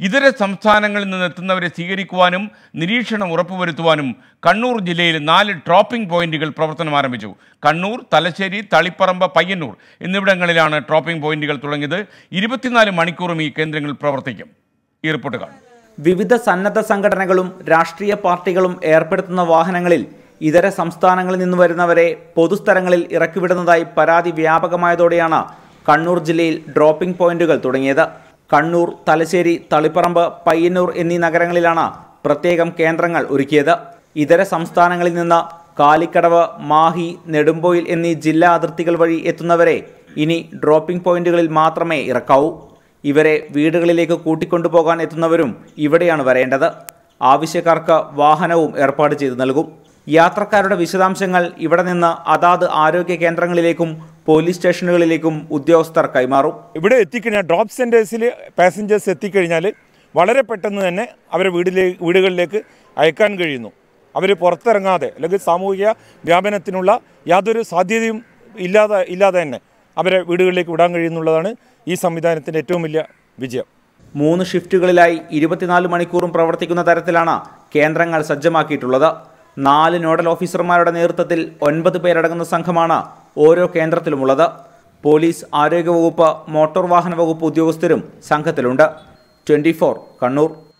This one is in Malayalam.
ഇതര സംസ്ഥാനങ്ങളിൽ നിന്ന് എത്തുന്നവരെ സ്വീകരിക്കുവാനും നിരീക്ഷണം ഉറപ്പുവരുത്തുവാനും കണ്ണൂർ ജില്ലയിൽ നാല് ഡ്രോപ്പിംഗ് പോയിന്റുകൾ പ്രവർത്തനം ആരംഭിച്ചു കണ്ണൂർ തലശ്ശേരി തളിപ്പറമ്പ് പയ്യന്നൂർ എന്നിവിടങ്ങളിലാണ് ഡ്രോപ്പിംഗ് പോയിന്റുകൾ തുടങ്ങിയത് ഇരുപത്തിനാല് മണിക്കൂറും ഈ കേന്ദ്രങ്ങൾ പ്രവർത്തിക്കും ഈ റിപ്പോർട്ട് കാണും വിവിധ സന്നദ്ധ സംഘടനകളും രാഷ്ട്രീയ പാർട്ടികളും ഏർപ്പെടുത്തുന്ന വാഹനങ്ങളിൽ ഇതര സംസ്ഥാനങ്ങളിൽ നിന്ന് വരുന്നവരെ പൊതുസ്ഥലങ്ങളിൽ ഇറക്കിവിടുന്നതായി പരാതി വ്യാപകമായതോടെയാണ് കണ്ണൂർ ജില്ലയിൽ ഡ്രോപ്പിംഗ് പോയിന്റുകൾ തുടങ്ങിയത് കണ്ണൂർ തലശ്ശേരി തളിപ്പറമ്പ് പയ്യന്നൂർ എന്നീ നഗരങ്ങളിലാണ് പ്രത്യേകം കേന്ദ്രങ്ങൾ ഒരുക്കിയത് ഇതര സംസ്ഥാനങ്ങളിൽ നിന്ന് കാലിക്കടവ് മാഹി നെടുമ്പോയിൽ എന്നീ ജില്ലാ അതിർത്തികൾ വഴി എത്തുന്നവരെ ഇനി ഡ്രോപ്പിംഗ് പോയിന്റുകളിൽ മാത്രമേ ഇറക്കാവൂ ഇവരെ വീടുകളിലേക്ക് കൂട്ടിക്കൊണ്ടുപോകാൻ എത്തുന്നവരും ഇവിടെയാണ് വരേണ്ടത് ആവശ്യക്കാർക്ക് വാഹനവും ഏർപ്പാട് ചെയ്തു നൽകും യാത്രക്കാരുടെ വിശദാംശങ്ങൾ ഇവിടെ നിന്ന് അതാത് ആരോഗ്യ കേന്ദ്രങ്ങളിലേക്കും പോലീസ് സ്റ്റേഷനുകളിലേക്കും ഉദ്യോഗസ്ഥർ കൈമാറും ഇവിടെ എത്തിക്കഴിഞ്ഞാൽ ഡ്രോപ്പ് സെൻറ്റേഴ്സിൽ പാസഞ്ചേഴ്സ് എത്തിക്കഴിഞ്ഞാൽ വളരെ പെട്ടെന്ന് തന്നെ അവരെ വീടിലേ വീടുകളിലേക്ക് അയക്കാൻ കഴിയുന്നു അവർ പുറത്തിറങ്ങാതെ അല്ലെങ്കിൽ സാമൂഹിക വ്യാപനത്തിനുള്ള യാതൊരു സാധ്യതയും ഇല്ലാതെ ഇല്ലാതെ തന്നെ അവരെ വീടുകളിലേക്ക് വിടാൻ കഴിയുന്നുള്ളതാണ് ഈ സംവിധാനത്തിൻ്റെ ഏറ്റവും വലിയ വിജയം മൂന്ന് ഷിഫ്റ്റുകളിലായി ഇരുപത്തിനാല് മണിക്കൂറും പ്രവർത്തിക്കുന്ന തരത്തിലാണ് കേന്ദ്രങ്ങൾ സജ്ജമാക്കിയിട്ടുള്ളത് നാല് നോഡൽ ഓഫീസർമാരുടെ നേതൃത്വത്തിൽ ഒൻപത് പേരടങ്ങുന്ന സംഘമാണ് ഓരോ കേന്ദ്രത്തിലുമുള്ളത് പോലീസ് ആരോഗ്യവകുപ്പ് മോട്ടോർ വാഹന വകുപ്പ് ഉദ്യോഗസ്ഥരും സംഘത്തിലുണ്ട് ട്വൻറ്റി കണ്ണൂർ